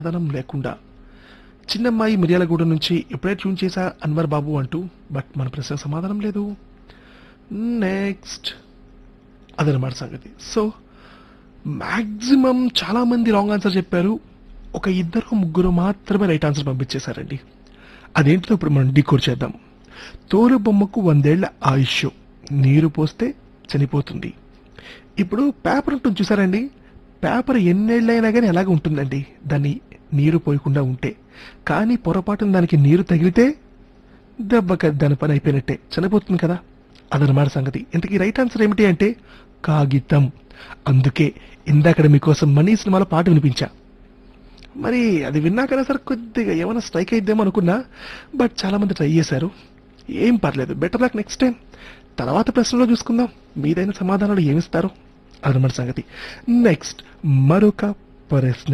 సమాధానం లేకుండా చిన్నమ్మాయి మిర్యాలగూడ నుంచి ఎప్పుడే ట్యూన్ చేశా అన్వర్ బాబు అంటూ బట్ మన ప్రశ్న సమాధానం లేదు నెక్స్ట్ అదనమాట సంగతి సో మ్యాక్సిమం చాలా మంది రాంగ్ ఆన్సర్ చెప్పారు ఒక ఇద్దరు ముగ్గురు మాత్రమే రైట్ ఆన్సర్ పంపించేశారండి అదేంటో ఇప్పుడు మనం డీకోడ్ చేద్దాం తోలు బొమ్మకు వందేళ్ల ఆయుష్ నీరు పోస్తే చనిపోతుంది ఇప్పుడు పేపర్ ఉంటుంది చూసారండి పేపర్ ఎన్నేళ్ళైనా కానీ ఎలాగ ఉంటుందండి దాన్ని నీరు పోయకుండా ఉంటే కానీ పొరపాటున దానికి నీరు తగిలితే దెబ్బక దాని పని అయిపోయినట్టే చనిపోతుంది కదా అదనమాట సంగతి ఇంతకీ రైట్ ఆన్సర్ ఏమిటి అంటే కాగితం అందుకే ఇందాకడ మీకోసం మనీ సినిమాలో పాట వినిపించా మరి అది విన్నాకనే సరే కొద్దిగా ఏమైనా స్ట్రైక్ అయిద్దేమో అనుకున్నా బట్ చాలా మంది ట్రై చేశారు ఏం పర్లేదు బెటర్ లక్ నెక్స్ట్ టైం తర్వాత ప్రశ్నలో చూసుకుందాం మీదైన సమాధానాలు ఏమిస్తారు అదనమాట సంగతి నెక్స్ట్ మరొక ప్రశ్న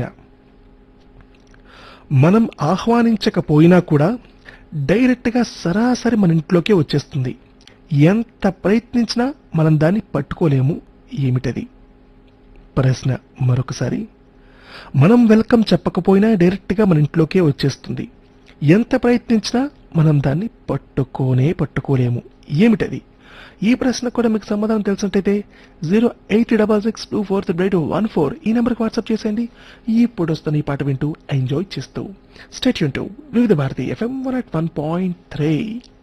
మనం ఆహ్వానించకపోయినా కూడా డైరెక్ట్గా సరాసరి మన ఇంట్లోకే వచ్చేస్తుంది ఎంత ప్రయత్నించినా మనం దాన్ని పట్టుకోలేము ఏమిటది ప్రశ్న మరొకసారి మనం వెల్కమ్ చెప్పకపోయినా డైరెక్ట్గా మన ఇంట్లోకే వచ్చేస్తుంది ఎంత ప్రయత్నించినా మనం దాన్ని పట్టుకోనే పట్టుకోలేము ఏమిటది ఈ ప్రశ్న కూడా మీకు సమాధానం తెలిసినట్టయితే zero eight double six two four three eight one four ఈ నెంబర్కి వాట్సాప్ చేసేయండి ఇప్పుడు వస్తున్న ఈ పాట వింటూ ఎంజాయ్ చేస్తూ స్టేట్ వింటూ Vividh Bharati FM one at one point three